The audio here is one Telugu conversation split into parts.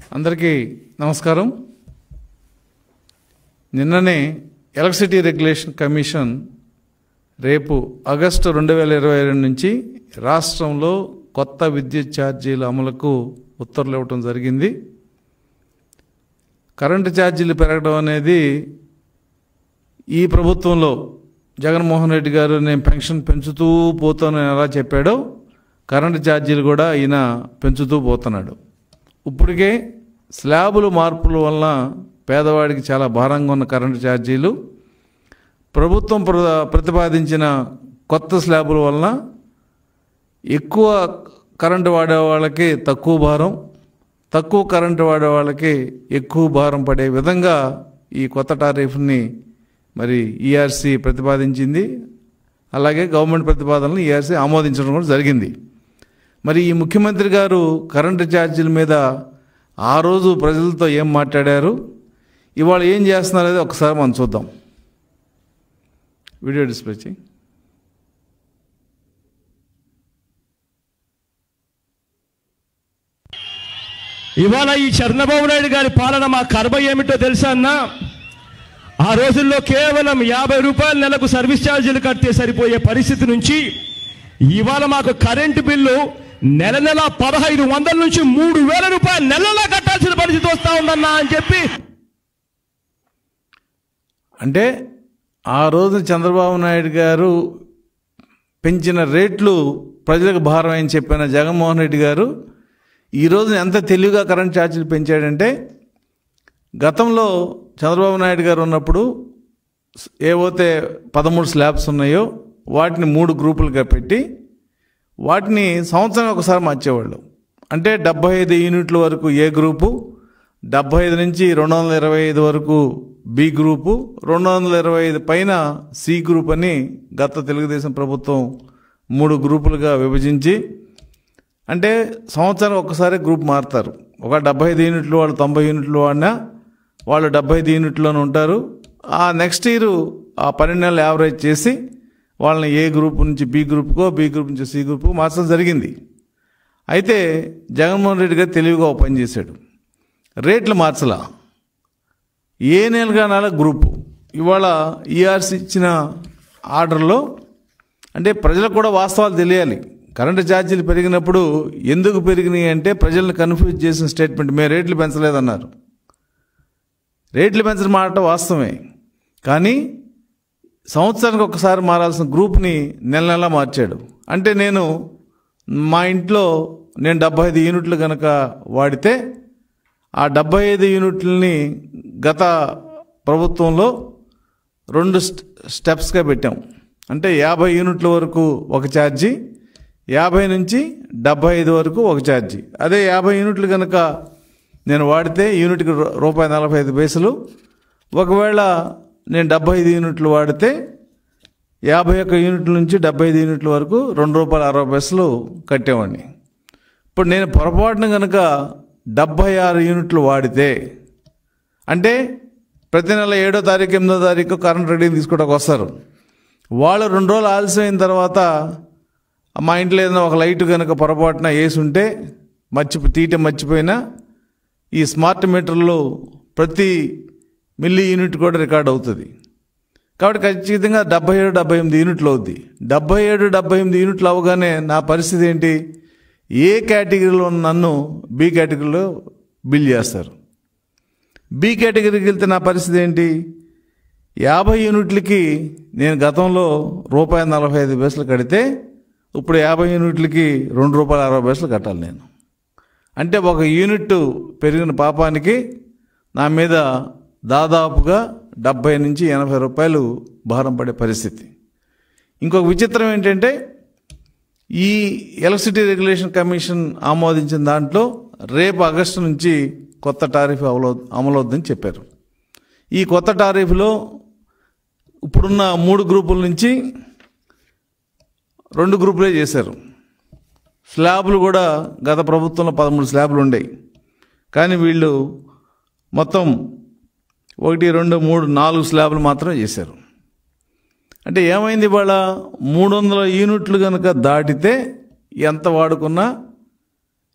అందరికీ నమస్కారం నిన్ననే ఎలక్ట్రిసిటీ రెగ్యులేషన్ కమిషన్ రేపు ఆగస్టు రెండు వేల ఇరవై రెండు నుంచి రాష్ట్రంలో కొత్త విద్యుత్ ఛార్జీల అమలుకు ఉత్తర్వులు ఇవ్వటం జరిగింది కరెంటు ఛార్జీలు పెరగడం అనేది ఈ ప్రభుత్వంలో జగన్మోహన్ రెడ్డి గారు నేను పెన్షన్ పెంచుతూ పోతానని ఎలా చెప్పాడో కరెంటు ఛార్జీలు కూడా ఈయన పెంచుతూ పోతున్నాడు ఇప్పటికే స్లాబులు మార్పుల వల్ల పేదవాడికి చాలా భారంగా ఉన్న కరెంటు ఛార్జీలు ప్రభుత్వం ప్ర- ప్రతిపాదించిన కొత్త స్లాబుల వలన ఎక్కువ కరెంటు వాడే వాళ్ళకి తక్కువ భారం తక్కువ కరెంటు వాడే వాళ్ళకి ఎక్కువ భారం పడే విధంగా ఈ కొత్త టారిఫ్ని మరి ఈఆర్సీ ప్రతిపాదించింది అలాగే గవర్నమెంట్ ప్రతిపాదనలు ఈఆర్సీ ఆమోదించడం కూడా జరిగింది మరి ఈ ముఖ్యమంత్రి గారు కరెంటు ఛార్జీల మీద ఆ రోజు ప్రజలతో ఏం మాట్లాడారు ఇవాళ ఏం చేస్తున్నారు అనేది ఒకసారి మనం చూద్దాం వీడియో డిస్ప్లే చేయి ఇవాళ ఈ చంద్రబాబు నాయుడు గారి పాలన మా కర్మ ఏమిటో తెలుసా అన్న ఆ రోజుల్లో కేవలం యాభై రూపాయల నెలకు సర్వీస్ ఛార్జీలు కడితే సరిపోయే పరిస్థితి నుంచి ఇవాళ మాకు కరెంటు బిల్లు నెల నెల పదహైదు వందల నుంచి మూడు వేల రూపాయలు నెలలా కట్టాల్సిన పరిస్థితి వస్తా ఉందన్నా అని చెప్పి అంటే ఆ రోజు చంద్రబాబు నాయుడు గారు పెంచిన రేట్లు ప్రజలకు భారం అని చెప్పిన జగన్మోహన్ రెడ్డి గారు ఈరోజు ఎంత తెలివిగా కరెంట్ ఛార్జీలు పెంచాడంటే గతంలో చంద్రబాబు నాయుడు గారు ఉన్నప్పుడు ఏవైతే పదమూడు స్లాబ్స్ ఉన్నాయో వాటిని మూడు గ్రూపులుగా పెట్టి వాటిని సంవత్సరం ఒకసారి మార్చేవాళ్ళు అంటే డెబ్బై ఐదు యూనిట్ల వరకు ఏ గ్రూపు డెబ్బై ఐదు నుంచి రెండు వందల ఇరవై ఐదు వరకు బి గ్రూపు రెండు వందల ఇరవై ఐదు పైన సి గ్రూప్ అని గత తెలుగుదేశం ప్రభుత్వం మూడు గ్రూపులుగా విభజించి అంటే సంవత్సరం ఒక్కసారి గ్రూప్ మారుతారు ఒక డెబ్బై ఐదు యూనిట్లు వాళ్ళు తొంభై యూనిట్లు వాడినా వాళ్ళు డెబ్బై ఐదు యూనిట్లోనే ఉంటారు ఆ నెక్స్ట్ ఇయర్ ఆ పన్నెండు నెలలు యావరేజ్ చేసి వాళ్ళని ఏ గ్రూప్ నుంచి బి గ్రూప్కో బి గ్రూప్ నుంచి సి గ్రూప్కో మార్చడం జరిగింది అయితే జగన్మోహన్ రెడ్డి గారు తెలివిగా ఓ పని చేశాడు రేట్లు మార్చలా ఏ నెలగా నెల గ్రూపు ఇవాళ ఈఆర్సీ ఇచ్చిన ఆర్డర్లో అంటే ప్రజలకు కూడా వాస్తవాలు తెలియాలి కరెంటు ఛార్జీలు పెరిగినప్పుడు ఎందుకు పెరిగినాయి అంటే ప్రజలను కన్ఫ్యూజ్ చేసిన స్టేట్మెంట్ మేము రేట్లు పెంచలేదన్నారు రేట్లు పెంచడం మాట వాస్తవమే కానీ సంవత్సరానికి ఒకసారి మారాల్సిన గ్రూప్ని నెల నెల మార్చాడు అంటే నేను మా ఇంట్లో నేను డెబ్బై ఐదు యూనిట్లు కనుక వాడితే ఆ డెబ్బై ఐదు యూనిట్లని గత ప్రభుత్వంలో రెండు స్ట్- స్టెప్స్గా పెట్టాం అంటే యాభై యూనిట్ల వరకు ఒక ఛార్జీ యాభై నుంచి డెబ్బై ఐదు వరకు ఒక ఛార్జీ అదే యాభై యూనిట్లు కనుక నేను వాడితే యూనిట్కి రూ- రూపాయి నలభై ఐదు పైసలు ఒకవేళ నేను డెబ్బై ఐదు యూనిట్లు వాడితే యాభై ఒక్క యూనిట్ల నుంచి డెబ్బై ఐదు యూనిట్ల వరకు రెండు రూపాయల అరవై పైసలు కట్టేవాడిని ఇప్పుడు నేను పొరపాటున కనుక డెబ్బై ఆరు యూనిట్లు వాడితే అంటే ప్రతి నెల ఏడో తారీఖు ఎనిమిదో తారీఖు కరెంట్ రీడింగ్ తీసుకోవడానికి వస్తారు వాళ్ళు రెండు రోజులు ఆలస్యం అయిన తర్వాత మా ఇంట్లో ఏదైనా ఒక లైట్ కనుక పొరపాటున వేసి ఉంటే మర్చి తీయటం మర్చిపోయినా ఈ స్మార్ట్ మీటర్లో ప్రతి మిల్లీ యూనిట్ కూడా రికార్డ్ అవుతుంది కాబట్టి ఖచ్చితంగా డెబ్బై ఏడు డెబ్బై ఎనిమిది యూనిట్లు అవుద్ది డెబ్బై ఏడు డెబ్బై ఎనిమిది యూనిట్లు అవగానే నా పరిస్థితి ఏంటి ఏ కేటగిరీలో ఉన్న నన్ను బి కేటగిరీలో బిల్ చేస్తారు బి కేటగిరీకి వెళ్తే నా పరిస్థితి ఏంటి యాభై యూనిట్లకి నేను గతంలో రూపాయి నలభై ఐదు పైసలు కడితే ఇప్పుడు యాభై యూనిట్లకి రెండు రూపాయల అరవై పైసలు కట్టాలి నేను అంటే ఒక యూనిట్ పెరిగిన పాపానికి నా మీద దాదాపుగా డెబ్బై నుంచి ఎనభై రూపాయలు భారం పడే పరిస్థితి ఇంకొక విచిత్రం ఏంటంటే ఈ ఎలక్ట్రిసిటీ రెగ్యులేషన్ కమిషన్ ఆమోదించిన దాంట్లో రేపు ఆగస్టు నుంచి కొత్త టారిఫ్ అమలు అమలవుద్దని చెప్పారు ఈ కొత్త టారిఫ్లో ఇప్పుడున్న మూడు గ్రూపుల నుంచి రెండు గ్రూపులే చేశారు స్లాబ్లు కూడా గత ప్రభుత్వంలో పదమూడు స్లాబ్లు ఉండేవి కానీ వీళ్ళు మొత్తం ఒకటి రెండు మూడు నాలుగు స్లాబ్లు మాత్రం చేశారు అంటే ఏమైంది ఇవాళ మూడు వందల యూనిట్లు కనుక దాటితే ఎంత వాడుకున్నా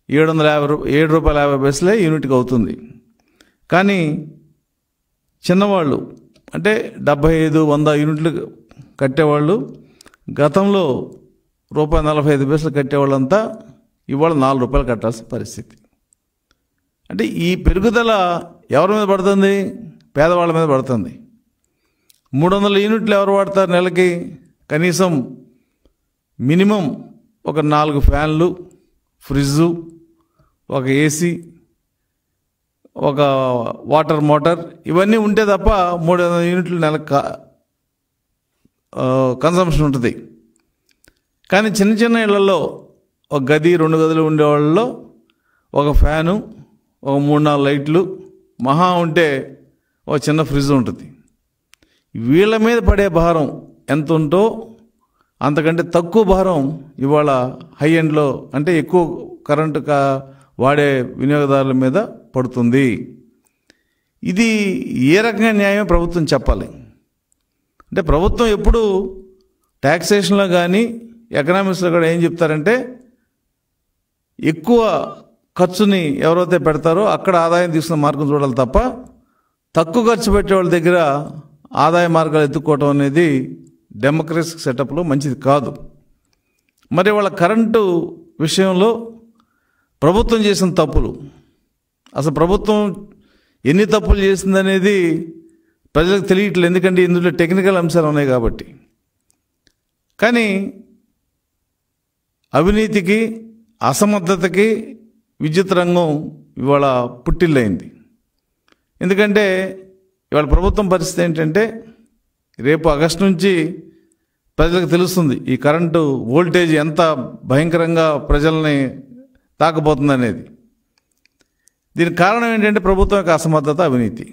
ఏడు వందల యాభై రూ ఏడు రూపాయల యాభై పైసలే యూనిట్కి అవుతుంది కానీ చిన్నవాళ్ళు అంటే డెబ్భై ఐదు వంద యూనిట్లు కట్టేవాళ్ళు గతంలో రూపాయి నలభై ఐదు పైసలు కట్టేవాళ్ళంతా ఇవాళ నాలుగు రూపాయలు కట్టాల్సిన పరిస్థితి అంటే ఈ పెరుగుదల ఎవరి మీద పడుతుంది పేదవాళ్ళ మీద పడుతుంది మూడు వందల యూనిట్లు ఎవరు వాడతారు నెలకి కనీసం మినిమం ఒక నాలుగు ఫ్యాన్లు ఫ్రిడ్జు ఒక ఏసీ ఒక వాటర్ మోటార్ ఇవన్నీ ఉంటే తప్ప మూడు వందల యూనిట్లు నెలకు కా- ఆ, కన్సంప్షన్ ఉంటుంది కానీ చిన్న చిన్న ఇళ్లలో ఒక గది రెండు గదులు ఉండే వాళ్ళలో ఒక ఫ్యాను ఒక మూడు నాలుగు లైట్లు మహా ఉంటే ఒక చిన్న ఫ్రిడ్జ్ ఉంటుంది వీళ్ళ మీద పడే భారం ఎంత ఉంటో అంతకంటే తక్కువ భారం ఇవాళ హై ఎండ్లో అంటే ఎక్కువ కరెంటు కా వాడే వినియోగదారుల మీద పడుతుంది ఇది ఏ రకంగా న్యాయం ప్రభుత్వం చెప్పాలి అంటే ప్రభుత్వం ఎప్పుడు ట్యాక్సేషన్లో కానీ ఎకనామిక్స్లో కూడా ఏం చెప్తారంటే ఎక్కువ ఖర్చుని ఎవరైతే పెడతారో అక్కడ ఆదాయం తీసుకున్న మార్గం చూడాలి తప్ప తక్కువ ఖర్చు పెట్టే వాళ్ళ దగ్గర ఆదాయ మార్గాలు ఎత్తుక్కోవటం అనేది డెమోక్రసీ సెటప్లో మంచిది కాదు మరి వాళ్ళ కరెంటు విషయంలో ప్రభుత్వం చేసిన తప్పులు అసలు ప్రభుత్వం ఎన్ని తప్పులు చేసిందనేది ప్రజలకు తెలియట్లేదు ఎందుకంటే ఇందులో టెక్నికల్ అంశాలు ఉన్నాయి కాబట్టి కానీ అవినీతికి అసమర్థతకి విద్యుత్ రంగం ఇవాళ పుట్టిల్లైంది ఎందుకంటే ఇవాళ ప్రభుత్వం పరిస్థితి ఏంటంటే రేపు ఆగస్టు నుంచి ప్రజలకు తెలుస్తుంది ఈ కరెంటు వోల్టేజ్ ఎంత భయంకరంగా ప్రజల్ని తాకబోతుంది అనేది దీనికి కారణం ఏంటంటే ప్రభుత్వం యొక్క అసమర్థత అవినీతి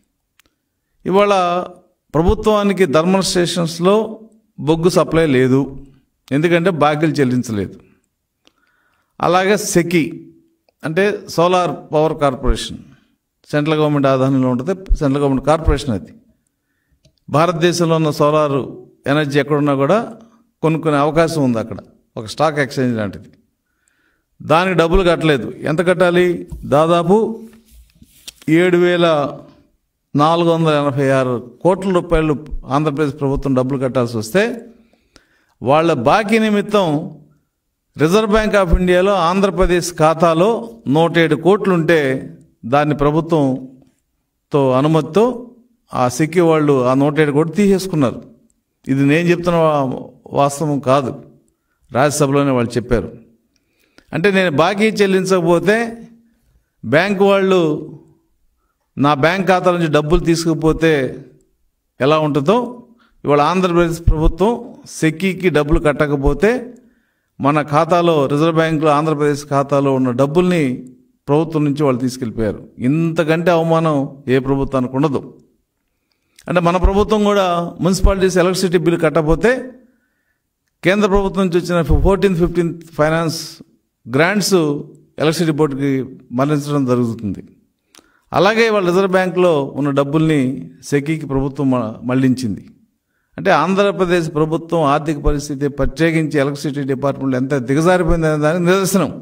ఇవాళ ప్రభుత్వానికి థర్మల్ స్టేషన్స్లో బొగ్గు సప్లై లేదు ఎందుకంటే బాకీలు చెల్లించలేదు అలాగే సెకి అంటే solar power corporation central government ఆధారంలో ఉంటుంది సెంట్రల్ గవర్నమెంట్ కార్పొరేషన్ అది భారతదేశంలో ఉన్న సోలార్ ఎనర్జీ ఎక్కడున్నా కూడా కొనుక్కునే అవకాశం ఉంది అక్కడ ఒక స్టాక్ ఎక్స్చేంజ్ లాంటిది దానికి డబ్బులు కట్టలేదు ఎంత కట్టాలి దాదాపు ఏడు వేల నాలుగు వందల ఎనభై ఆరు కోట్ల రూపాయలు ఆంధ్రప్రదేశ్ ప్రభుత్వం డబ్బులు కట్టాల్సి వస్తే వాళ్ళ బాకీ నిమిత్తం రిజర్వ్ బ్యాంక్ ఆఫ్ ఇండియాలో ఆంధ్రప్రదేశ్ ఖాతాలో నూట ఏడు కోట్లు ఉంటే దాన్ని ప్రభుత్వంతో అనుమతితో ఆ సిక్కి వాళ్ళు ఆ నూట ఏడు కోట్లు తీసేసుకున్నారు ఇది నేను చెప్తున్న వా- వాస్తవం కాదు రాజ్యసభలోనే వాళ్ళు చెప్పారు అంటే నేను బాకీ చెల్లించకపోతే బ్యాంకు వాళ్ళు నా బ్యాంక్ ఖాతా నుంచి డబ్బులు తీసుకుపోతే ఎలా ఉంటుందో ఇవాళ ఆంధ్రప్రదేశ్ ప్రభుత్వం సెక్కీకి డబ్బులు కట్టకపోతే మన ఖాతాలో రిజర్వ్ బ్యాంకులో ఆంధ్రప్రదేశ్ ఖాతాలో ఉన్న డబ్బుల్ని ప్రభుత్వం నుంచి వాళ్ళు తీసుకెళ్ళిపోయారు ఇంతకంటే అవమానం ఏ ప్రభుత్వానికి ఉండదు అంటే మన ప్రభుత్వం కూడా మున్సిపాలిటీస్ ఎలక్ట్రిసిటీ బిల్ కట్టకపోతే కేంద్ర ప్రభుత్వం నుంచి వచ్చిన fourteenth fifteenth finance grants electricity బోర్డుకి మరణించడం జరుగుతుంది అలాగే వాళ్ళ రిజర్వ్ బ్యాంక్లో ఉన్న డబ్బుల్ని సెకీకి ప్రభుత్వం మ- మళ్లించింది అంటే ఆంధ్రప్రదేశ్ ప్రభుత్వం ఆర్థిక పరిస్థితి ప్రత్యేకించి ఎలక్ట్రిసిటీ డిపార్ట్మెంట్ ఎంత దిగజారిపోయిందనే దానికి నిదర్శనం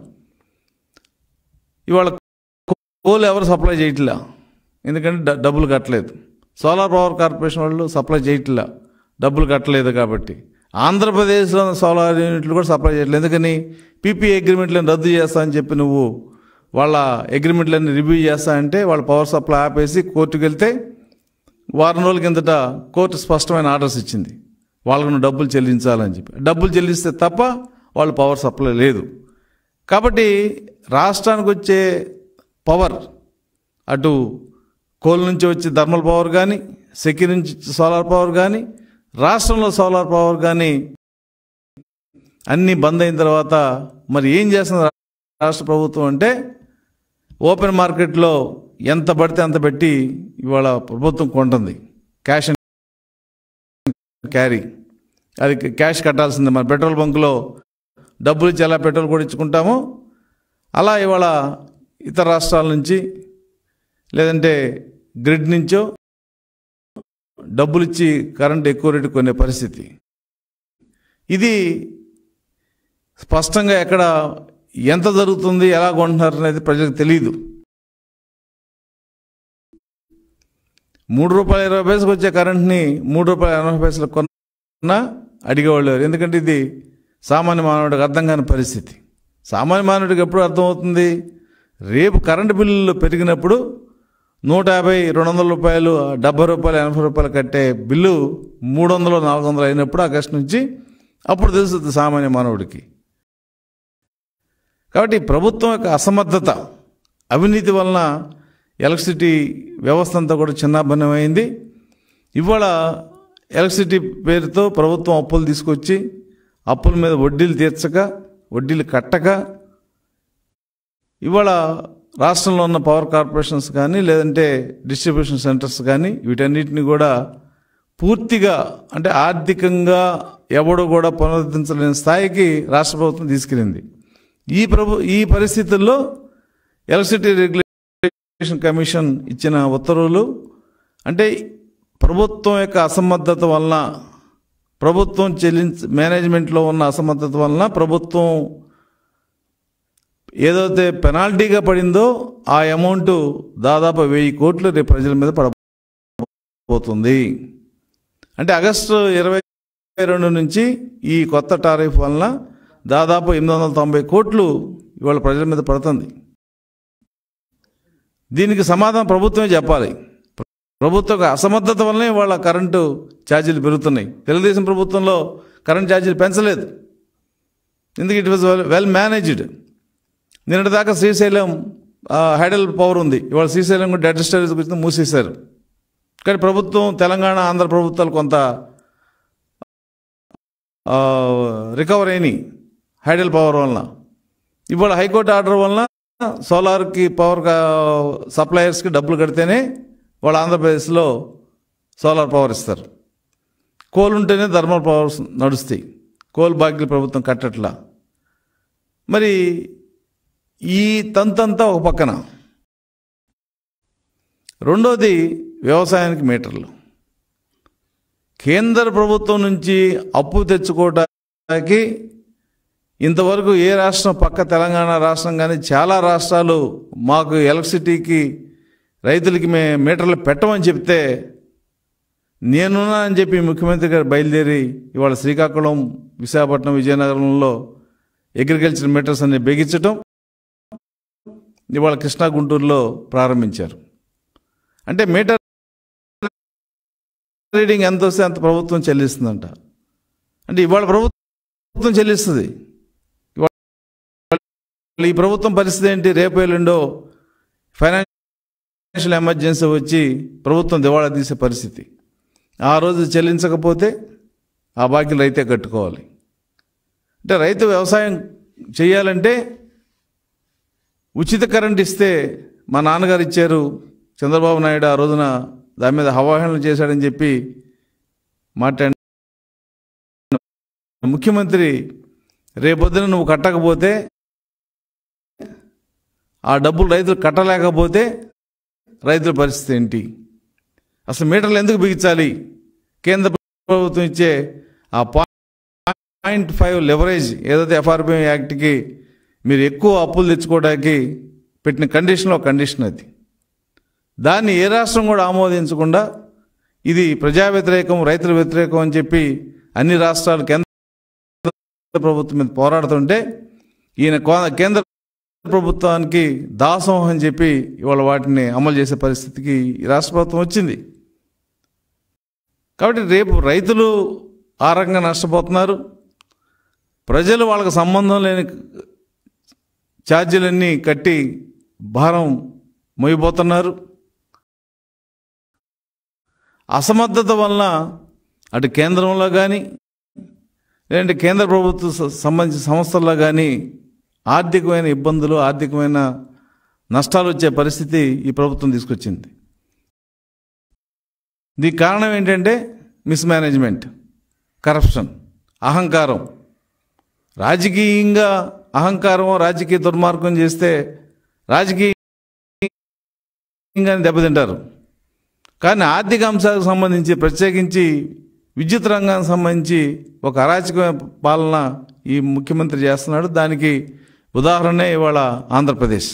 ఇవాళ కోల్ ఎవరు సప్లై చేయట్లా ఎందుకంటే డ- డబ్బులు కట్టలేదు సోలార్ పవర్ కార్పొరేషన్ వాళ్ళు సప్లై చేయట్లా డబ్బులు కట్టలేదు కాబట్టి ఆంధ్రప్రదేశ్లో ఉన్న సోలార్ యూనిట్లు కూడా సప్లై చేయట్లేదు ఎందుకని పీపీ అగ్రిమెంట్లను రద్దు చేస్తా అని చెప్పి నువ్వు వాళ్ళ అగ్రిమెంట్లన్నీ రివ్యూ చేస్తా అంటే వాళ్ళ పవర్ సప్లై ఆపేసి కోర్టుకు వెళ్తే వారం రోజుల కిందట కోర్టు స్పష్టమైన ఆర్డర్స్ ఇచ్చింది వాళ్ళకు నువ్వు డబ్బులు చెల్లించాలని చెప్పి డబ్బులు చెల్లిస్తే తప్ప వాళ్ళు పవర్ సప్లై లేదు కాబట్టి రాష్ట్రానికి వచ్చే పవర్ అటు కోల్ నుంచి వచ్చే థర్మల్ పవర్ కానీ సెకి నుంచి వచ్చే సోలార్ పవర్ కానీ రాష్ట్రంలో సోలార్ పవర్ కానీ అన్నీ బంద్ అయిన తర్వాత మరి ఏం చేస్తుంది రాష్ట్ర ప్రభుత్వం అంటే ఓపెన్ మార్కెట్లో ఎంత పడితే అంత పెట్టి ఇవాళ ప్రభుత్వం కొంటుంది క్యాష్ అండ్ క్యారీ అది క్యాష్ కట్టాల్సిందే మన పెట్రోల్ బంకులో డబ్బులు ఇచ్చి ఎలా పెట్రోల్ కూడా ఇచ్చుకుంటామో అలా ఇవాళ ఇతర రాష్ట్రాల నుంచి లేదంటే గ్రిడ్ నుంచో డబ్బులు ఇచ్చి కరెంట్ ఎక్కువ రేటు కొనే పరిస్థితి ఇది స్పష్టంగా ఎక్కడ ఎంత జరుగుతుంది ఎలా కొంటున్నారు అనేది ప్రజలకు తెలియదు మూడు రూపాయల ఇరవై పైసలకు వచ్చే కరెంట్ని మూడు రూపాయల ఎనభై పైసలకు కొన్నా అడిగేవాళ్ళు ఎవరు. ఎందుకంటే ఇది సామాన్య మానవుడికి అర్థం కాని పరిస్థితి సామాన్య మానవుడికి ఎప్పుడు అర్థమవుతుంది రేపు కరెంటు బిల్లులు పెరిగినప్పుడు నూట యాభై రెండు వందల రూపాయలు డెబ్బై రూపాయలు ఎనభై రూపాయలు కట్టే బిల్లు మూడు వందలు నాలుగు వందలు అయినప్పుడు ఆగస్టు నుంచి అప్పుడు తెలుస్తుంది సామాన్య మానవుడికి కాబట్టి ప్రభుత్వం యొక్క అసమర్థత అవినీతి వలన ఎలక్ట్రిసిటీ వ్యవస్థ అంతా కూడా చిన్నాభిన్నమైంది ఇవాళ ఎలక్ట్రిసిటీ పేరుతో ప్రభుత్వం అప్పులు తీసుకొచ్చి అప్పుల మీద వడ్డీలు తీర్చక వడ్డీలు కట్టక ఇవాళ రాష్ట్రంలో ఉన్న పవర్ కార్పొరేషన్స్ కానీ లేదంటే డిస్ట్రిబ్యూషన్ సెంటర్స్ కానీ వీటన్నిటిని కూడా పూర్తిగా అంటే ఆర్థికంగా ఎవడు కూడా పునరుద్ధరించలేని స్థాయికి రాష్ట్ర ప్రభుత్వం తీసుకెళ్ళింది ఈ ప్రభు ఈ పరిస్థితుల్లో ఎలక్ట్రిసిటీ రెగ్యులేషన్ కమిషన్ ఇచ్చిన ఉత్తర్వులు అంటే ప్రభుత్వం యొక్క అసమర్థత వలన ప్రభుత్వం చెల్లించ మేనేజ్మెంట్లో ఉన్న అసమర్థత వలన ప్రభుత్వం ఏదైతే పెనాల్టీగా పడిందో ఆ అమౌంట్ దాదాపు వెయ్యి కోట్లు రేపు ప్రజల మీద పడబోతుంది అంటే ఆగస్టు ఇరవై రెండు నుంచి ఈ కొత్త టారిఫ్ వలన దాదాపు ఎనిమిది వందల తొంభై కోట్లు ఇవాళ ప్రజల మీద పడుతుంది దీనికి సమాధానం ప్రభుత్వమే చెప్పాలి ప్రభుత్వ యొక్క అసమర్థత వల్లనే వాళ్ళ కరెంటు ఛార్జీలు పెరుగుతున్నాయి తెలుగుదేశం ప్రభుత్వంలో కరెంట్ ఛార్జీలు పెంచలేదు ఎందుకు ఇట్ వాజ్ వెల్ మేనేజ్డ్ నిన్నటిదాకా శ్రీశైలం ఆ, హైడల్ పవర్ ఉంది ఇవాళ శ్రీశైలం కూడా డెడ్ స్టోరేజ్ గురించి మూసేశారు కానీ ప్రభుత్వం తెలంగాణ ఆంధ్ర ప్రభుత్వాలు కొంత ఆ, రికవర్ అయినాయి హైడల్ పవర్ వలన ఇవాళ హైకోర్టు ఆర్డర్ వలన సోలార్కి పవర్ కా- సప్లయర్స్కి డబ్బులు కడితేనే వాళ్ళు ఆంధ్రప్రదేశ్లో సోలార్ పవర్ ఇస్తారు కోల్ ఉంటేనే థర్మల్ పవర్స్ నడుస్తాయి కోల్ బాకీలు ప్రభుత్వం కట్టట్లా మరి ఈ తంతంతా ఒక పక్కన రెండోది వ్యవసాయానికి మీటర్లు కేంద్ర ప్రభుత్వం నుంచి అప్పు తెచ్చుకోవడానికి ఇంతవరకు ఏ రాష్ట్రం పక్క తెలంగాణ రాష్ట్రం కానీ చాలా రాష్ట్రాలు మాకు ఎలక్ట్రిసిటీకి రైతులకి మే మీటర్లు పెట్టమని చెప్తే నేనున్నా అని చెప్పి ముఖ్యమంత్రి గారు బయలుదేరి ఇవాళ శ్రీకాకుళం విశాఖపట్నం విజయనగరంలో అగ్రికల్చర్ మీటర్స్ అన్ని బిగించటం ఇవాళ కృష్ణా గుంటూరులో ప్రారంభించారు అంటే మీటర్ రీడింగ్ ఎంత వస్తే అంత ప్రభుత్వం చెల్లిస్తుందంట అంటే ఇవాళ ప్రభుత్వం చెల్లిస్తుంది ఇవాళ ఈ ప్రభుత్వం పరిస్థితి ఏంటి రేపు ఎల్లుండో ఫైనాన్షియల్ ఎమర్జెన్సీ వచ్చి ప్రభుత్వం దివాళా తీసే పరిస్థితి ఆ రోజు చెల్లించకపోతే ఆ బాకీలు రైతే కట్టుకోవాలి అంటే రైతు వ్యవసాయం చేయాలంటే ఉచిత కరెంట్ ఇస్తే మా నాన్నగారు ఇచ్చారు చంద్రబాబు నాయుడు ఆ రోజున దాని మీద అవగాహన చేశాడని చెప్పి మాట్లాడిన ముఖ్యమంత్రి రేపొద్దున నువ్వు కట్టకపోతే ఆ డబ్బులు రైతులు కట్టలేకపోతే రైతుల పరిస్థితి ఏంటి అసలు మీటర్లు ఎందుకు బిగించాలి కేంద్ర ప్రభుత్వం ఇచ్చే ఆ పాయింట్ ఫైవ్ లెవరేజ్ ఏదైతే ఎఫ్ఆర్బిఎం యాక్ట్కి మీరు ఎక్కువ అప్పులు తెచ్చుకోవడానికి పెట్టిన కండిషన్లో ఒక కండిషన్ అది దాన్ని ఏ రాష్ట్రం కూడా ఆమోదించకుండా ఇది ప్రజా వ్యతిరేకం రైతుల వ్యతిరేకం అని చెప్పి అన్ని రాష్ట్రాలు కేంద్ర ప్రభుత్వం మీద పోరాడుతుంటే ఈయన కో- కేంద్ర ప్రభుత్వానికి దాసోహం అని చెప్పి ఇవాళ వాటిని అమలు చేసే పరిస్థితికి ఈ రాష్ట్ర ప్రభుత్వం వచ్చింది కాబట్టి రేపు రైతులు ఆ రకంగా నష్టపోతున్నారు ప్రజలు వాళ్ళకి సంబంధం లేని ఛార్జీలన్నీ కట్టి భారం మోయిపోతున్నారు అసమర్థత వలన అటు కేంద్రంలో కానీ లేదంటే కేంద్ర ప్రభుత్వ స- సంబంధించిన సంస్థల్లో కానీ ఆర్థికమైన ఇబ్బందులు ఆర్థికమైన నష్టాలు వచ్చే పరిస్థితి ఈ ప్రభుత్వం తీసుకొచ్చింది దీనికి కారణం ఏంటంటే మిస్మేనేజ్మెంట్ కరప్షన్ అహంకారం రాజకీయంగా అహంకారం రాజకీయ దుర్మార్గం చేస్తే రాజకీయంగానే దెబ్బతింటారు కానీ ఆర్థిక అంశాలకు సంబంధించి ప్రత్యేకించి విద్యుత్ రంగానికి సంబంధించి ఒక అరాచకమైన పాలన ఈ ముఖ్యమంత్రి చేస్తున్నాడు దానికి ఉదాహరణే ఇవాళ ఆంధ్రప్రదేశ్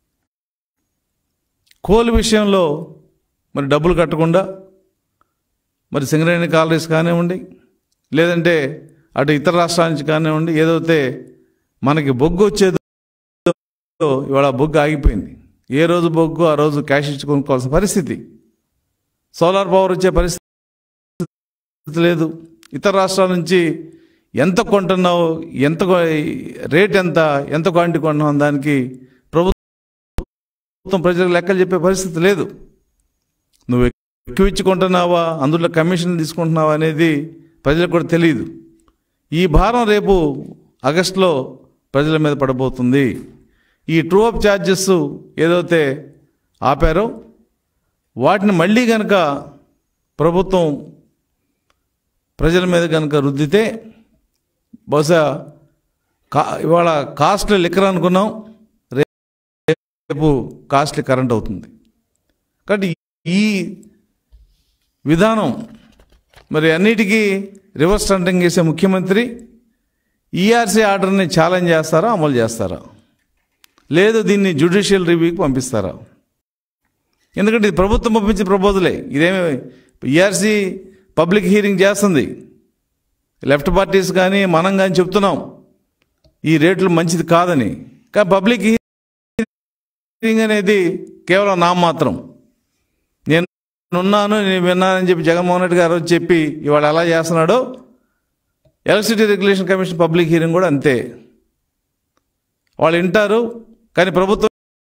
కోల్ విషయంలో మరి డబ్బులు కట్టకుండా మరి సింగరేణి కాలనీస్ కానివ్వండి లేదంటే అటు ఇతర రాష్ట్రాల నుంచి కానివ్వండి ఏదైతే మనకి బొగ్గు వచ్చేదో ఇవాళ బొగ్గు ఆగిపోయింది ఏ రోజు బొగ్గు ఆ రోజు క్యాష్ ఇచ్చి కొనుక్కోవాల్సిన పరిస్థితి సోలార్ పవర్ వచ్చే పరిస్థితి లేదు ఇతర రాష్ట్రాల నుంచి ఎంత కొంటున్నావు ఎంత కొ- రేట్ ఎంత ఎంత క్వాంటిటీ కొంటున్నావు దానికి ప్రభుత్వం ప్రజలకు లెక్కలు చెప్పే పరిస్థితి లేదు నువ్వు ఎక్కువ ఇచ్చి కొంటున్నావా అందులో కమిషన్ తీసుకుంటున్నావా అనేది ప్రజలకు కూడా తెలియదు ఈ భారం రేపు ఆగస్టులో ప్రజల మీద పడబోతుంది ఈ ట్రూ అప్ ఛార్జెస్ ఏదైతే ఆపారో వాటిని మళ్ళీ కనుక ప్రభుత్వం ప్రజల మీద కనుక రుద్దితే బహుశా కా ఇవాళ కాస్ట్లీ లిక్కర్ అనుకున్నాం రేపు కాస్ట్లీ కరెంట్ అవుతుంది కాబట్టి ఈ విధానం మరి అన్నిటికీ రివర్స్ టంటింగ్ చేసే ముఖ్యమంత్రి ఈఆర్సీ ఆర్డర్ని ఛాలెంజ్ చేస్తారా అమలు చేస్తారా లేదు దీన్ని జ్యుడిషియల్ రివ్యూకి పంపిస్తారా ఎందుకంటే ఇది ప్రభుత్వం పంపించిన ప్రపోజలే ఇదేమి ఈఆర్సీ పబ్లిక్ హీరింగ్ చేస్తుంది లెఫ్ట్ పార్టీస్ కానీ మనం కానీ చెప్తున్నాం ఈ రేట్లు మంచిది కాదని కానీ పబ్లిక్ హీరింగ్ అనేది కేవలం నామమాత్రం నేను ఉన్నాను నేను విన్నానని చెప్పి జగన్మోహన్ రెడ్డి గారు వచ్చి చెప్పి ఇవాళ ఎలా చేస్తున్నాడో electricity regulation commission public hearing కూడా అంతే వాళ్ళు వింటారు కానీ ప్రభుత్వం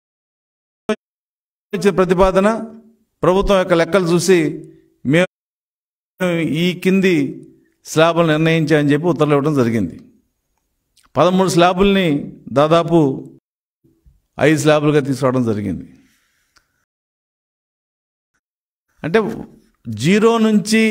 ఇచ్చే ప్రతిపాదన ప్రభుత్వం యొక్క లెక్కలు చూసి మేము ఈ కింది స్లాబులు నిర్ణయించామని చెప్పి ఉత్తర్వులు ఇవ్వడం జరిగింది పదమూడు స్లాబుల్ని దాదాపు ఐదు స్లాబులుగా తీసుకురావడం జరిగింది అంటే జీరో నుంచి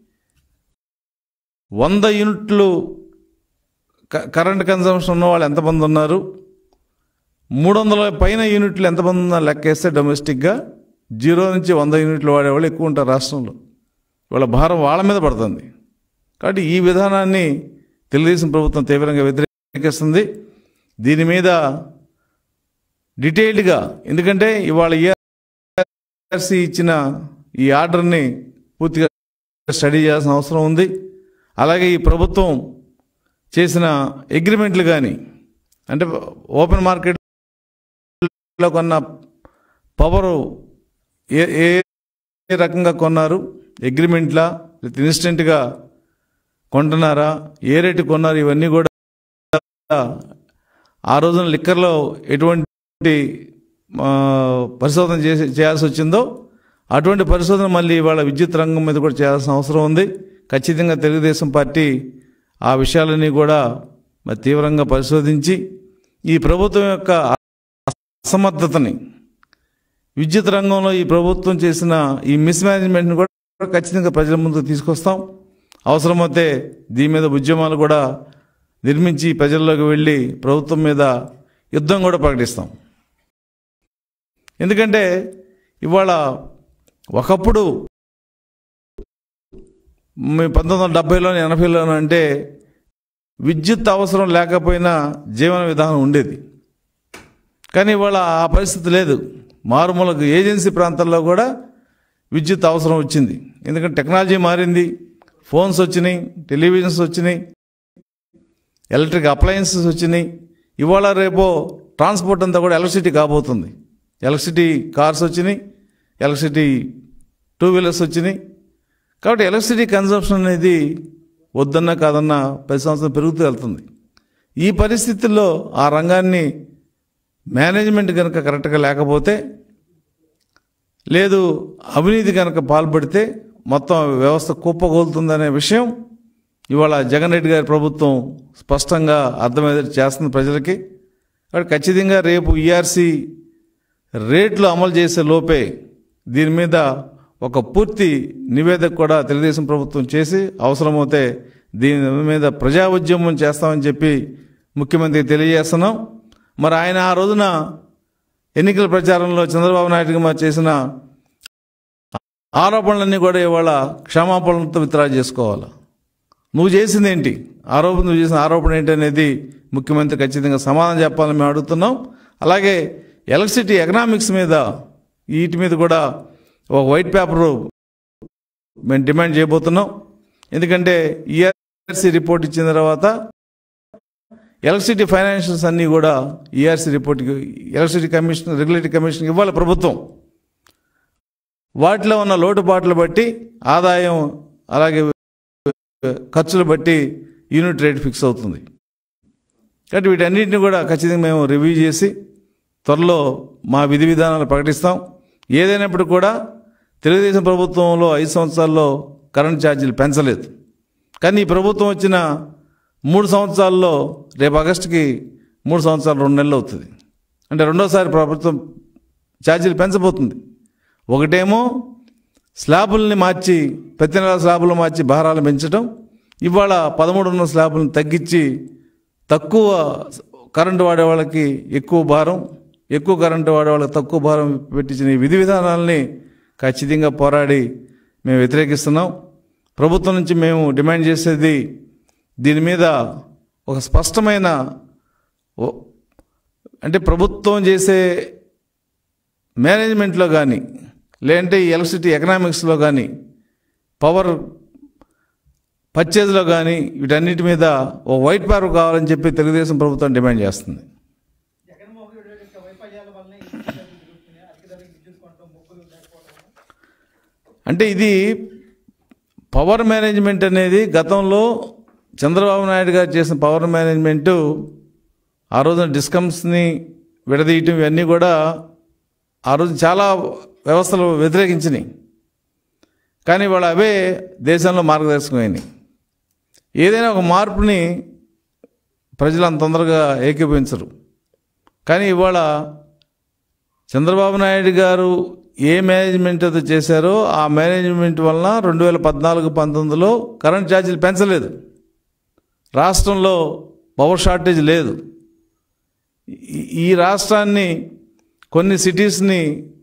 వంద యూనిట్లు క- కరెంట్ కన్సంప్షన్ ఉన్న వాళ్ళు ఎంతమంది ఉన్నారు మూడు వందల పైన యూనిట్లు ఎంతమంది ఉన్నారు లెక్కేస్తే డొమెస్టిక్గా జీరో నుంచి వంద యూనిట్లు వాడేవాళ్ళు ఎక్కువ ఉంటారు రాష్ట్రంలో వాళ్ళ భారం వాళ్ళ మీద పడుతుంది కాబట్టి ఈ విధానాన్ని తెలుగుదేశం ప్రభుత్వం తీవ్రంగా వ్యతిరేకిస్తుంది దీని మీద డీటెయిల్డ్గా ఎందుకంటే ఇవాళ ఈఆర్సీ ఇచ్చిన ఈ ఆర్డర్ని పూర్తిగా స్టడీ చేయాల్సిన అవసరం ఉంది అలాగే ఈ ప్రభుత్వం చేసిన అగ్రిమెంట్లు కానీ అంటే ఓపెన్ మార్కెట్లో కొన్న పవరు ఏ ఏ ఏ రకంగా కొన్నారు అగ్రిమెంట్లా లేకపోతే ఇన్స్టెంట్గా కొంటున్నారా ఏ రేటు కొన్నారు ఇవన్నీ కూడా ఆ రోజున లిక్కర్లో ఎటువంటి ఆ, పరిశోధన చేసి చేయాల్సి వచ్చిందో అటువంటి పరిశోధన మళ్ళీ ఇవాళ విద్యుత్ రంగం మీద కూడా చేయాల్సిన అవసరం ఉంది ఖచ్చితంగా తెలుగుదేశం పార్టీ ఆ విషయాలన్నీ కూడా మరి తీవ్రంగా పరిశోధించి ఈ ప్రభుత్వం యొక్క అసమర్థతని విద్యుత్ రంగంలో ఈ ప్రభుత్వం చేసిన ఈ మిస్ మేనేజ్మెంట్ని కూడా ఖచ్చితంగా ప్రజల ముందుకు తీసుకొస్తాం అవసరమైతే దీని మీద ఉద్యమాలు కూడా నిర్మించి ప్రజల్లోకి వెళ్ళి ప్రభుత్వం మీద యుద్ధం కూడా ప్రకటిస్తాం ఎందుకంటే ఇవాళ ఒకప్పుడు మీ పంతొమ్మిది వందల డెబ్బైలోను ఎనభైలోను అంటే విద్యుత్ అవసరం లేకపోయినా జీవన విధానం ఉండేది కానీ ఇవాళ ఆ పరిస్థితి లేదు మారుమూలకు ఏజెన్సీ ప్రాంతాల్లో కూడా విద్యుత్ అవసరం వచ్చింది ఎందుకంటే టెక్నాలజీ మారింది ఫోన్స్ వచ్చినాయి టెలివిజన్స్ వచ్చినాయి ఎలక్ట్రిక్ అప్లయన్సెస్ వచ్చినాయి ఇవాళ రేపో ట్రాన్స్పోర్ట్ అంతా కూడా ఎలక్ట్రిసిటీ కాబోతుంది ఎలక్ట్రిసిటీ కార్స్ వచ్చినాయి ఎలక్ట్రిసిటీ టూ వీలర్స్ వచ్చినాయి కాబట్టి ఎలక్ట్రిసిటీ కన్సంప్షన్ అనేది వద్దన్నా కాదన్నా ప్రతి సంవత్సరం పెరుగుతూ వెళ్తుంది ఈ పరిస్థితుల్లో ఆ రంగాన్ని మేనేజ్మెంట్ కనుక కరెక్ట్గా లేకపోతే లేదు అవినీతి కనుక పాల్పడితే మొత్తం వ్యవస్థ కుప్పగోలుతుందనే విషయం ఇవాళ జగన్ రెడ్డి గారి ప్రభుత్వం స్పష్టంగా అర్థమయ్యేది చేస్తుంది ప్రజలకి కాబట్టి ఖచ్చితంగా రేపు ఈఆర్సీ రేట్లు అమలు చేసే లోపే దీని మీద ఒక పూర్తి నివేదిక కూడా తెలుగుదేశం ప్రభుత్వం చేసి అవసరమైతే దీని మీద ప్రజా ఉద్యమం చేస్తామని చెప్పి ముఖ్యమంత్రి తెలియజేస్తున్నాం మరి ఆయన ఆ రోజున ఎన్నికల ప్రచారంలో చంద్రబాబు నాయుడు గారు చేసిన ఆరోపణలన్నీ కూడా ఇవాళ క్షమాపణలతో విత్డ్రా చేసుకోవాలి నువ్వు చేసింది ఏంటి ఆరోపణ నువ్వు చేసిన ఆరోపణ ఏంటనేది ముఖ్యమంత్రి ఖచ్చితంగా సమాధానం చెప్పాలని మేము అడుగుతున్నాం అలాగే ఎలక్ట్రిసిటీ ఎకనామిక్స్ మీద వీటి మీద కూడా ఒక వైట్ పేపరు మేము డిమాండ్ చేయబోతున్నాం ఎందుకంటే ఈఆర్సీ రిపోర్ట్ ఇచ్చిన తర్వాత ఎలక్ట్రిసిటీ ఫైనాన్షియల్స్ అన్నీ కూడా ఈఆర్సీ రిపోర్ట్కి ఎలక్ట్రిసిటీ కమిషన్ రెగ్యులేటరీ కమిషన్ ఇవ్వాలి ప్రభుత్వం వాటిలో ఉన్న లోటుపాట్లు బట్టి ఆదాయం అలాగే ఖర్చులు బట్టి యూనిట్ రేట్ ఫిక్స్ అవుతుంది కాబట్టి వీటన్నిటిని కూడా ఖచ్చితంగా మేము రివ్యూ చేసి త్వరలో మా విధి విధానాలు ప్రకటిస్తాం ఏదైనప్పుడు కూడా తెలుగుదేశం ప్రభుత్వంలో ఐదు సంవత్సరాల్లో కరెంట్ ఛార్జీలు పెంచలేదు కానీ ఈ ప్రభుత్వం వచ్చిన మూడు సంవత్సరాల్లో రేపు ఆగస్టుకి మూడు సంవత్సరాలు రెండు నెలలు అవుతుంది అంటే రెండోసారి ప్రభుత్వం ఛార్జీలు పెంచబోతుంది ఒకటేమో స్లాబుల్ని మార్చి ప్రతి నెల స్లాబులు మార్చి భారాలు పెంచడం ఇవాళ పదమూడు ఉన్న స్లాబులను తగ్గించి తక్కువ కరెంటు వాడే వాళ్ళకి ఎక్కువ భారం ఎక్కువ కరెంటు వాడే వాళ్ళకి తక్కువ భారం పెట్టించిన ఈ విధి విధానాలని ఖచ్చితంగా పోరాడి మేము వ్యతిరేకిస్తున్నాం ప్రభుత్వం నుంచి మేము డిమాండ్ చేసేది దీని మీద ఒక స్పష్టమైన ఓ- అంటే ప్రభుత్వం చేసే మేనేజ్మెంట్లో కానీ లేదంటే ఈ ఎలక్ట్రిసిటీ ఎకనామిక్స్లో కానీ పవర్ పర్చేజ్లో కానీ వీటన్నిటి మీద ఓ వైట్ పేపర్ కావాలని చెప్పి తెలుగుదేశం ప్రభుత్వం డిమాండ్ చేస్తుంది జగన్మోహన్ రెడ్డి యొక్క వైఫల్యాల వల్లనే ఈ విషయాలు జరుగుతున్నాయి అధిక ధరకు విద్యుత్ కొనడం మొక్కులు లేకపోవడం అంటే ఇది పవర్ మేనేజ్మెంట్ అనేది గతంలో చంద్రబాబు నాయుడు గారు చేసిన పవర్ మేనేజ్మెంటు ఆ రోజున డిస్కమ్స్ని విడదీయటం ఇవన్నీ కూడా ఆ రోజు చాలా వ్యవస్థలు వ్యతిరేకించినాయి కానీ వాళ్ళు అవే దేశంలో మార్గదర్శకమైనవి ఏదైనా ఒక మార్పుని ప్రజలు అంత తొందరగా ఏకీభవించరు కానీ ఇవాళ చంద్రబాబు నాయుడు గారు ఏ మేనేజ్మెంట్ అయితే చేశారో ఆ మేనేజ్మెంట్ వలన రెండు వేల పద్నాలుగు పంతొమ్మిదిలో కరెంట్ ఛార్జీలు పెంచలేదు రాష్ట్రంలో పవర్ షార్టేజ్ లేదు ఈ- ఈ రాష్ట్రాన్ని కొన్ని సిటీస్ని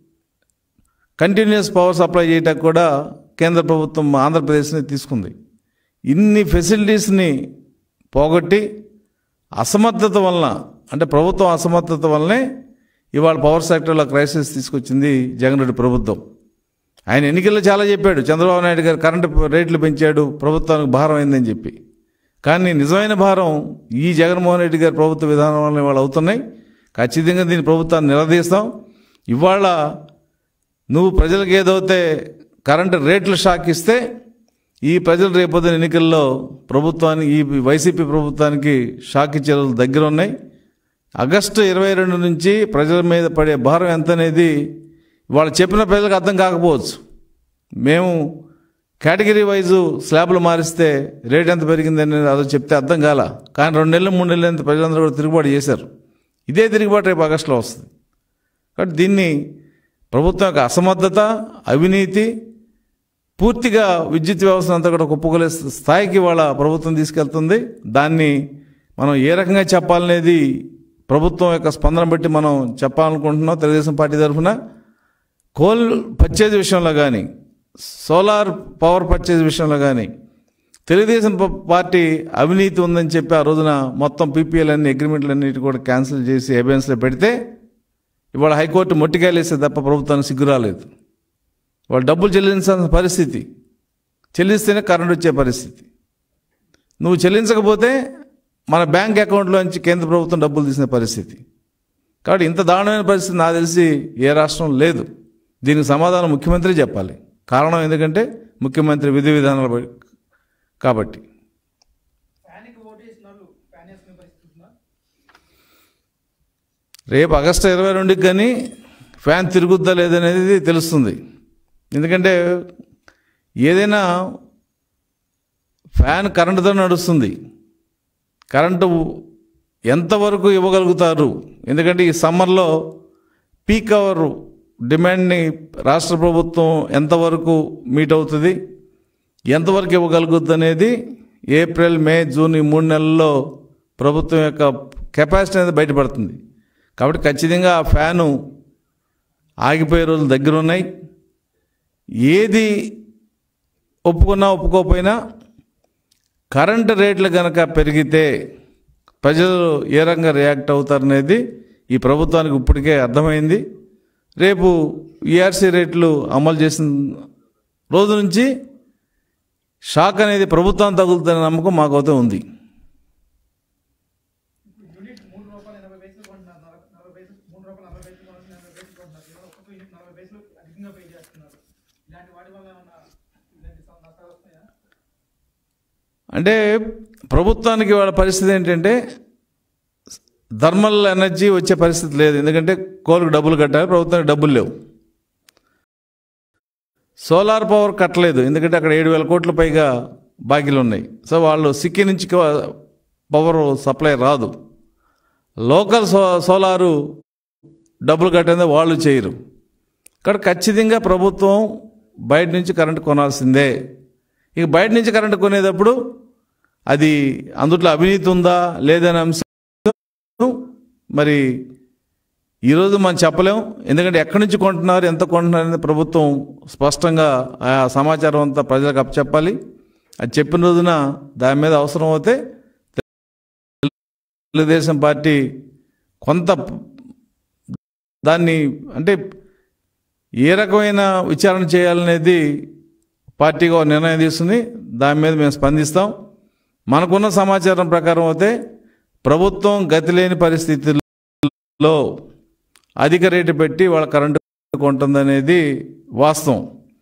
కంటిన్యూస్ పవర్ సప్లై చేయడానికి కూడా కేంద్ర ప్రభుత్వం ఆంధ్రప్రదేశ్ని తీసుకుంది ఇన్ని ఫెసిలిటీస్ని పోగొట్టి అసమర్థత వలన అంటే ప్రభుత్వం అసమర్థత వల్లనే ఇవాళ పవర్ సెక్టర్లో క్రైసిస్ తీసుకొచ్చింది జగన్ రెడ్డి ప్రభుత్వం ఆయన ఎన్నికల్లో చాలా చెప్పాడు చంద్రబాబు నాయుడు గారు కరెంటు రేట్లు పెంచాడు ప్రభుత్వానికి భారం అయిందని చెప్పి కానీ నిజమైన భారం ఈ జగన్మోహన్ రెడ్డి గారి ప్రభుత్వ విధానం వల్ల ఇవాళ అవుతున్నాయి ఖచ్చితంగా దీని ప్రభుత్వాన్ని నిలదీస్తాం ఇవాళ నువ్వు ప్రజలకు ఏదైతే కరెంటు రేట్లు షాక్ ఇస్తే ఈ ప్రజలు రేపొద్దున ఎన్నికల్లో ప్రభుత్వానికి ఈ వైసీపీ ప్రభుత్వానికి షాక్ ఇచ్చే రోజులు దగ్గర ఉన్నాయి ఆగస్టు ఇరవై రెండు నుంచి ప్రజల మీద పడే భారం ఎంత అనేది వాళ్ళు చెప్పిన ప్రజలకు అర్థం కాకపోవచ్చు మేము కేటగిరీ వైజు స్లాబ్లు మారిస్తే రేట్ ఎంత పెరిగింది అనేది అదో చెప్తే అర్థం కాల కానీ రెండు నెలలు మూడు నెలలు ఎంత ప్రజలందరూ కూడా తిరుగుబాటు చేశారు ఇదే తిరుగుబాటు రేపు ఆగస్టులో వస్తుంది కాబట్టి దీన్ని ప్రభుత్వం యొక్క అసమర్థత అవినీతి పూర్తిగా విద్యుత్ వ్యవస్థ అంతా కూడా కుప్పగొలే స్థాయికి వాళ్ళ ప్రభుత్వం తీసుకెళ్తుంది దాన్ని మనం ఏ రకంగా చెప్పాలనేది ప్రభుత్వం యొక్క స్పందన బట్టి మనం చెప్పాలనుకుంటున్నాం తెలుగుదేశం పార్టీ తరఫున కోల్ పర్చేజ్ విషయంలో కానీ సోలార్ పవర్ పర్చేజ్ విషయంలో కానీ తెలుగుదేశం ప- పార్టీ అవినీతి ఉందని చెప్పి ఆ రోజున మొత్తం పీపీఎల్ అన్ని అగ్రిమెంట్లు అన్నిటి కూడా క్యాన్సిల్ చేసి ఎబియన్స్లో పెడితే ఇవాళ హైకోర్టు మొట్టికాయలేస్తే తప్ప ప్రభుత్వానికి సిగ్గు రాలేదు వాళ్ళు డబ్బులు చెల్లించాల్సిన పరిస్థితి చెల్లిస్తేనే కరెంట్ వచ్చే పరిస్థితి నువ్వు చెల్లించకపోతే మన బ్యాంక్ అకౌంట్లోంచి కేంద్ర ప్రభుత్వం డబ్బులు తీసిన పరిస్థితి కాబట్టి ఇంత దారుణమైన పరిస్థితి నాకు తెలిసి ఏ రాష్ట్రం లేదు దీనికి సమాధానం ముఖ్యమంత్రి చెప్పాలి కారణం ఎందుకంటే ముఖ్యమంత్రి విధి విధానాలు బట్టి- కాబట్టి ఫ్యాన్కి ఓటేసిన వాళ్ళు ఫ్యాన్ వేసుకునే పరిస్థితి ఉందా రేపు ఆగస్టు ఇరవై రెండుకి కానీ ఫ్యాన్ తిరుగుద్దా లేదనేది తెలుస్తుంది ఎందుకంటే ఏదైనా ఫ్యాన్ కరెంటుతో నడుస్తుంది కరెంటు ఎంతవరకు ఇవ్వగలుగుతారు ఎందుకంటే ఈ సమ్మర్లో పీక్ అవర్ డిమాండ్ని రాష్ట్ర ప్రభుత్వం ఎంతవరకు మీట్ అవుతుంది ఎంతవరకు ఇవ్వగలుగుద్ది అనేది ఏప్రిల్ మే జూన్ ఈ మూడు నెలల్లో ప్రభుత్వం యొక్క కెపాసిటీ అనేది బయటపడుతుంది కాబట్టి ఖచ్చితంగా ఆ ఫ్యాను ఆగిపోయే రోజులు దగ్గర ఉన్నాయి ఏది ఒప్పుకున్నా ఒప్పుకోకపోయినా కరెంటు రేట్లు కనుక పెరిగితే ప్రజలు ఏ రకంగా రియాక్ట్ అవుతారనేది ఈ ప్రభుత్వానికి ఇప్పటికే అర్థమైంది రేపు ఈఆర్సీ రేట్లు అమలు చేసిన రోజు నుంచి షాక్ అనేది ప్రభుత్వం తగులుతున్న నమ్మకం మాకైతే ఉంది యూనిట్ మూడు రూపాయలు ఎనభై పైసలు కొంటున్నారు నలభై నలభై పైసలు మూడు రూపాయలు నలభై పైసలు కొంటున్నారు ఎనభై పైసలు కొంటున్నారు ఏదో ఒక్కొక్క యూనిట్ నలభై పైసలు అధికంగా పే చేస్తున్నారు ఇలాంటి వాటి వల్ల ఏమన్నా ఇలాంటి స- నష్టాలు వస్తాయా అంటే ప్రభుత్వానికి వాళ్ళ పరిస్థితి ఏంటంటే థర్మల్ ఎనర్జీ వచ్చే పరిస్థితి లేదు ఎందుకంటే కోలుకు డబ్బులు కట్టాలి ప్రభుత్వానికి డబ్బులు లేవు సోలార్ పవర్ కట్టలేదు ఎందుకంటే అక్కడ ఏడు వేల కోట్ల పైగా బాకీలు ఉన్నాయి సో వాళ్ళు సిక్కి నుంచి క- పవర్ సప్లై రాదు లోకల్ సో సోలారు డబ్బులు కట్టేది వాళ్ళు చేయరు ఇక్కడ ఖచ్చితంగా ప్రభుత్వం బయట నుంచి కరెంటు కొనాల్సిందే ఇక బయట నుంచి కరెంటు కొనేటప్పుడు అది అందుట్లో అవినీతి ఉందా లేదనే అంశం మరి ఈరోజు మనం చెప్పలేం ఎందుకంటే ఎక్కడి నుంచి కొంటున్నారు ఎంత కొంటున్నారు అనేది ప్రభుత్వం స్పష్టంగా ఆ సమాచారం అంతా ప్రజలకు అప్పచెప్పాలి అది చెప్పిన రోజున దాని మీద అవసరం అవుతే తెలుగుదేశం పార్టీ కొంత దాన్ని అంటే ఏ రకమైన విచారణ చేయాలనేది పార్టీగా ఒక నిర్ణయం తీసుకుని దాని మీద మేము స్పందిస్తాం మనకున్న సమాచారం ప్రకారం అయితే ప్రభుత్వం గతి లేని పరిస్థితుల్లో అధిక రేటు పెట్టి వాళ్ళ కరెంటు కొంటుందనేది వాస్తవం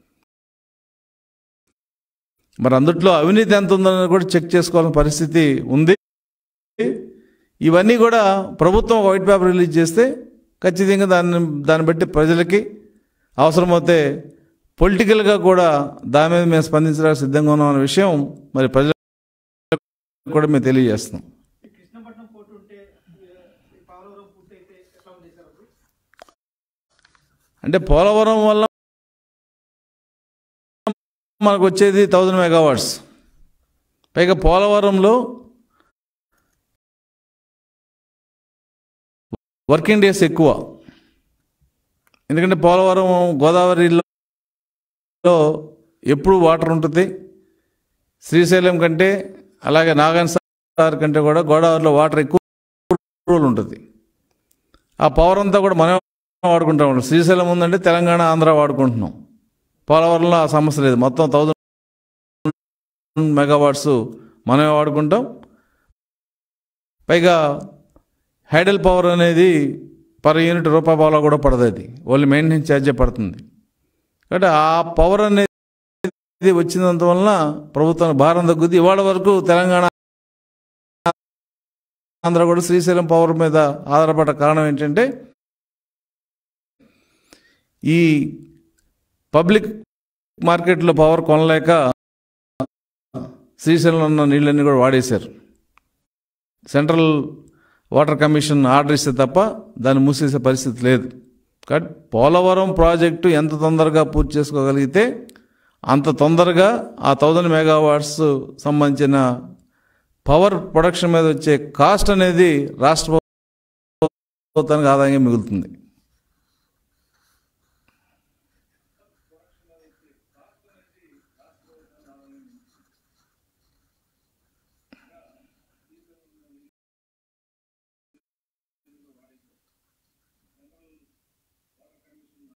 మరి అందుట్లో అవినీతి ఎంత ఉందనేది కూడా చెక్ చేసుకోవాల్సిన పరిస్థితి ఉంది ఇవన్నీ కూడా ప్రభుత్వం ఒక వైట్ పేపర్ రిలీజ్ చేస్తే ఖచ్చితంగా దాన్ని దాన్ని బట్టి ప్రజలకి అవసరమైతే పొలిటికల్గా కూడా దాని మీద మేము స్పందించడానికి సిద్ధంగా ఉన్నాం అనే విషయం మరి ప్రజలకు కూడా మేము తెలియజేస్తున్నాం ఈ కృష్ణపట్నం పోర్టు ఉంటే ఈ పాలవరం పూర్తి అయితే ఎట్లా ఉంది సార్ అప్పుడు అంటే పోలవరం వల్ల మనకు వచ్చేది థౌజండ్ మెగావాట్స్ పైగా పోలవరంలో వర్కింగ్ డేస్ ఎక్కువ ఎందుకంటే పోలవరం గోదావరిలో ఎప్పుడు వాటర్ ఉంటుంది శ్రీశైలం కంటే అలాగే నాగాన్ సార్ కంటే కూడా గోదావరిలో వాటర్ ఎక్కువ రోజులు ఉంటుంది ఆ పవర్ అంతా కూడా మనం వాడుకుంటాం ఉన్నాం. శ్రీశైలం ఉందంటే తెలంగాణ ఆంధ్ర వాడుకుంటున్నాం పోలవరంలో ఆ సమస్య లేదు మొత్తం థౌజండ్ మెగావాట్స్ మనమే వాడుకుంటాం పైగా హైడల్ పవర్ అనేది పర్ యూనిట్ రూపాయి పావులా కూడా పడదు అది ఓన్లీ మెయింటెనెన్స్ ఛార్జే పడుతుంది కాబట్టి ఆ పవర్ అనేది వచ్చినంత వలన ప్రభుత్వానికి భారం తగ్గుద్ది ఇవాళ వరకు తెలంగాణ ఆంధ్ర కూడా శ్రీశైలం పవర్ మీద ఆధారపడ్డ కారణం ఏంటంటే ఈ పబ్లిక్ మార్కెట్లో పవర్ కొనలేక శ్రీశైలంలో ఉన్న నీళ్ళన్నీ కూడా వాడేశారు సెంట్రల్ వాటర్ కమిషన్ ఆర్డర్ ఇస్తే తప్ప దాన్ని మూసేసే పరిస్థితి లేదు కాబట్టి పోలవరం ప్రాజెక్టు ఎంత తొందరగా పూర్తి చేసుకోగలిగితే అంత తొందరగా ఆ థౌజండ్ మెగావాట్స్ సంబంధించిన పవర్ ప్రొడక్షన్ మీద వచ్చే కాస్ట్ అనేది రాష్ట్ర ప్రభుత్వానికి ఆదాయంగా మిగులుతుంది